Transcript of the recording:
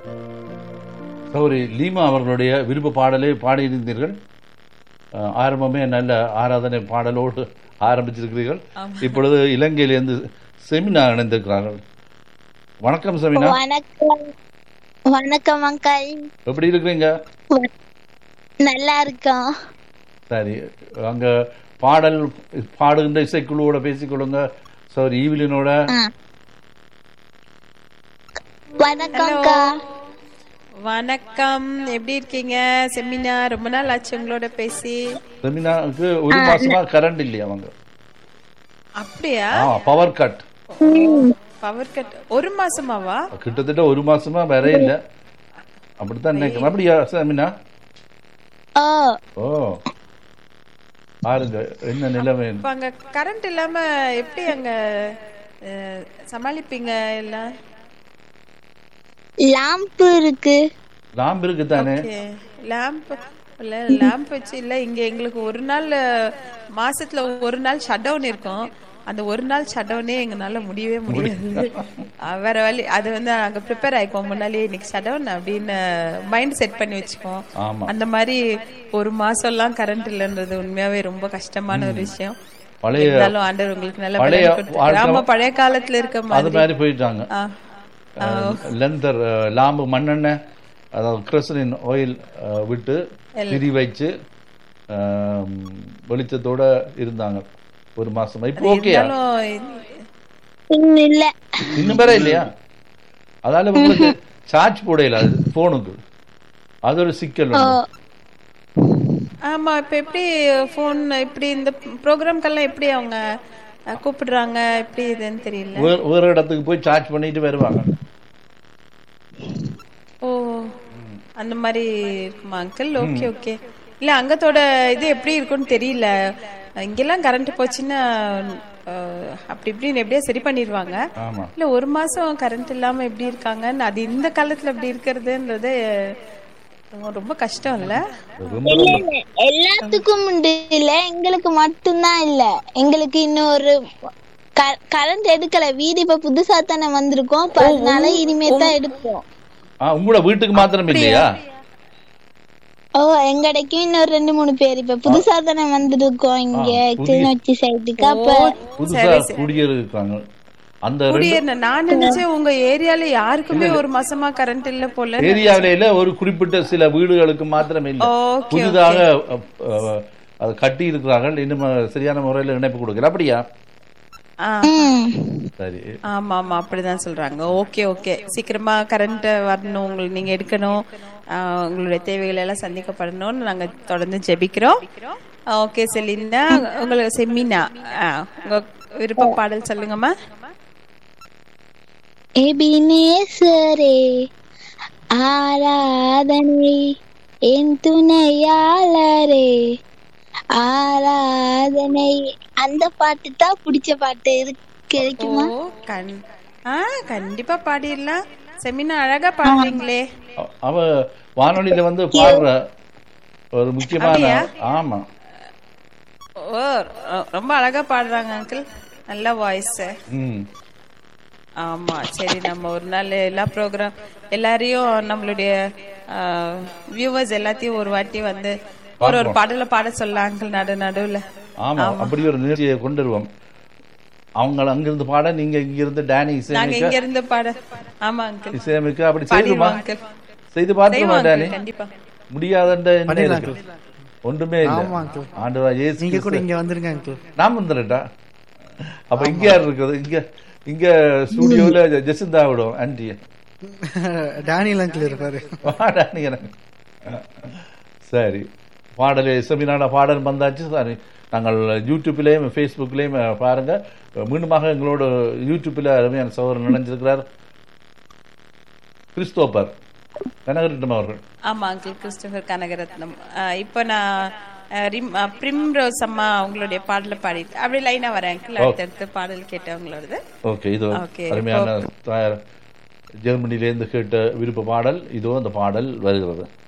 சௌரி Lima அவர்களுடைய விருப்ப பாடலை பாடியிருந்தீர்கள் அஹ், ஆரம்பமே நல்ல ஆராதனை பாடலோடு ஆரம்பிச்சிருக்கிறீர்கள் இப்பொழுது இலங்கையிலிருந்து செமினா இணைந்திருக்கிறார்கள் வணக்கம் செமினா வணக்கம் வணக்கம் அங்கிள் எப்படி இருக்கிறீங்க நல்லா இருக்கோம் சரி அங்க பாடல் பாடுகின்ற இசைக்குழுவோட பேசிக்கொள்ளுங்க சார் ஈவிலினோட ஆ. வணக்கம்க்கா வணக்கம் எப்படி இருக்கீங்க செமினா ரொம்ப நாள் ஆச்சு உங்களோட பேசி செமினாவுக்கு ஒரு மாசமா கரண்ட் இல்லையா அவங்க அப்படியா ஆ பவர் கட் பவர் கட் ஒரு மாசமாவா கிட்டத்தட்ட ஒரு மாசமா வேற இல்ல அப்படித்தான் நினைக்கிறேன் அப்படியா செமினா ஓ ஓ பாருங்க என்ன நிலைமை இப்ப அங்க கரண்ட் இல்லாம எப்படி அங்க அஹ், சமாளிப்பீங்க எல்லாம் லாம்பு இருக்கு லாம்பு இருக்கு தானே லேம்ப் இல்ல லேம்ப் வச்சு இல்ல இங்க எங்களுக்கு ஒரு நாள் அஹ், மாசத்துல ஒரு நாள் ஷட் டவுன் இருக்கும் அந்த ஒரு நாள் ஷட் டவுனே எங்கனால முடியவே முடியாது அஹ், வேற வழி அது வந்து நாங்க ப்ரிப்பேர் ஆயிக்குவோம் முன்னாலே இன்னைக்கு ஷட் டவுன் அப்படின்னு மைண்ட் செட் பண்ணி வச்சுக்குவோம் ஆமா அந்த மாதிரி ஒரு மாசம் எல்லாம் கரண்ட் இல்லைன்றது உண்மையாவே ரொம்ப கஷ்டமான ஒரு விஷயம் பழைய இருந்தாலும் ஆண்டவர் உங்களுக்கு நல்ல பழைய பலன் கொடுத்திருக்காரு. ஆமா பழைய காலத்துல இருக்க அது மாதிரி மாதிரி போயிட்டாங்க ஆ. லெந்தர் லாம்பு மண்ணெண்ணெய் அதாவது கிரசலின் ஆயில் விட்டு திரி வச்சு அஹ், வெளிச்சத்தோட இருந்தாங்க ஒரு மாசமா இப்போ ஓகேயா இருந்தாலும் இன்னும் இல்ல இன்னும் வேற இல்லையா அதால உங்களுக்கு சார்ஜ் போடையில அது போனுக்கு அது ஒரு சிக்கல் ஓ வந்து. ஆமா இப்ப எப்படி போன் இப்படி இந்த ப்ரோக்ராம்க்கெல்லாம் எப்படி அவங்க அஹ், கூப்பிடுறாங்க எப்படி இதுன்னு தெரியல வேற வேற இடத்துக்கு போய் சார்ஜ் பண்ணிட்டு வருவாங்க ஓ அந்த மாதிரி இருக்குமா அங்கிள் ஓகே ஓகே இல்ல அங்கத்தோட இது எப்படி இருக்கும்னு தெரியல இங்கெல்லாம் கரண்ட் போச்சுன்னா அஹ், அப்படி இப்படின்னு எப்படியோ சரி பண்ணிடுவாங்க ஆமா இல்ல ஒரு மாசம் கரண்ட் இல்லாம எப்படி இருக்காங்கன்னு அது இந்த காலத்துல அப்படி இருக்கிறதுன்றது ரொம்ப- ரொம்ப கஷ்டம் இல்ல ரொம்ப இல்ல இல்ல எல்லாத்துக்கும் உண்டு இல்ல எங்களுக்கு மட்டும்தான் இல்ல எங்களுக்கு இன்னொரு கரண்ட் எடுக்கல வீடு இப்ப புதுசா தானே வந்திருக்கோம் அப்ப அதனால இனிமே தான் எடுப்போம் ஆ உங்களோட வீட்டுக்கு மாத்திரம் இல்லையா ஓ எங்கடைக்கும் இன்னொரு ரெண்டு மூணு பேர் இப்ப புதுசா தானே வந்திருக்கோம் இங்க கிளிநொச்சி சைடுக்கு அப்ப புதுசா குடியிருக்காங்க அந்த ரெண்டு குடியேறின நான் நினைச்சேன் உங்க ஏரியால யாருக்குமே ஒரு மாசமா கரண்ட் இல்ல போல ஏரியாவில ஒரு குறிப்பிட்ட சில வீடுகளுக்கு மாத்திரம் இல்லை ஓகே புதிதாக அ, அ, அது கட்டி இருக்கிறார்கள் இன்னும் சரியான முறையில் இணைப்பு கொடுக்கல அப்படியா ஆ ம் சரி ஆமா ஆமா அப்படிதான் சொல்றாங்க ஓகே ஓகே சீக்கிரமா கரண்ட் வரணும் உங்களுக்கு நீங்க எடுக்கணும் ஆஹ் உங்களுடைய தேவைகள் எல்லாம் சந்திக்கப்படணும்னு நாங்க தொடர்ந்து ஜெபிக்கிறோம் ஓகே செலினா உங்களுக்கு செமினா ஆஹ் உங்க விருப்ப பாடல் சொல்லுங்கம்மா எபினேசரே ஆராதனை என் துணையாளரே ஆராதனை அந்த பாட்டு தான் பிடிச்ச பாட்டு இருக்கு கிடைக்குமா ஓ கண் ஆ கண்டிப்பா பாடிடலாம் செமினா அழகா பாடுறீங்களே அ- அவ வானொலியில வந்து பாடுற ஒரு முக்கியமான அப்படியா? ஆமா ஓ ரொ- ரொம்ப அழகா பாடுறாங்க அங்கிள் நல்ல வாய்ஸ் ம் ஆமா சரி நம்ம ஒரு நாள் எல்லா ப்ரோக்ராம் எல்லாரையும் நம்மளுடைய வியூவர்ஸ் எல்லாத்தையும் ஒரு வாட்டி வந்து ஒரு ஒரு பாடல பாட சொல்லலாம் அங்கிள் நடு நடுவுல ஆமா அப்படி ஒரு நிகழ்ச்சியை கொண்டு வருவோம் அவங்க அங்கிருந்து பாட நீங்க இங்கிருந்து டேனி நாங்க இசையமைக்க இங்க இருந்து பாட ஆமா அங்கிள் இசையமைக்க அப்படி செய்துமா பாடிடுவோம் அங்கிள் செய்து பார்த்துமா செய்வோம் டேனி uncle, கண்டிப்பா முடியாதன்ற என்ன இருக்கு? ஒன்றுமே இல்ல ஆமா uncle. ஆண்டவா இயேசு நீங்க கூட கிறிஸ்து. இங்க வந்துருங்க அங்கிள் நான் வந்துட்டா அப்ப இங்க யார் இருக்குது இங்க இங்க ஸ்டுடியோல ஜெசிந்தா விடும் ஆன்டி டேனியல் அங்கிள் இருப்பாரு பாடானி எனக்கு சரி பாடல் செமினான பாடல் வந்தாச்சு சரி நாங்கள் யூடியூப்லேயும் ஃபேஸ்புக்லேயும் பாருங்க மீண்டுமாக எங்களோட யூடியூப்பில் அருமையான சகோதரர் நினைஞ்சிருக்கிறார் கிறிஸ்தோப்பர் கனகரிட்டம் அவர்கள் ஆமா அங்கிள் கிறிஸ்டோபர் கனகரத்னம் ஆஹ் இப்போ நான் ஆஹ் ரிம் ஆஹ் பிரிம்ரோஸ் அம்மா அவங்களுடைய பாடல பாடிட்டு அப்படி லைனா வரேன் அங்கிள் அடுத்தடுத்து பாடல் கேட்டவங்களோடது ஓகே இது Okay, அருமையான தாயார் ஜெர்மனியிலேருந்து கேட்ட விருப்ப பாடல் இதோ அந்த பாடல் வருகிறது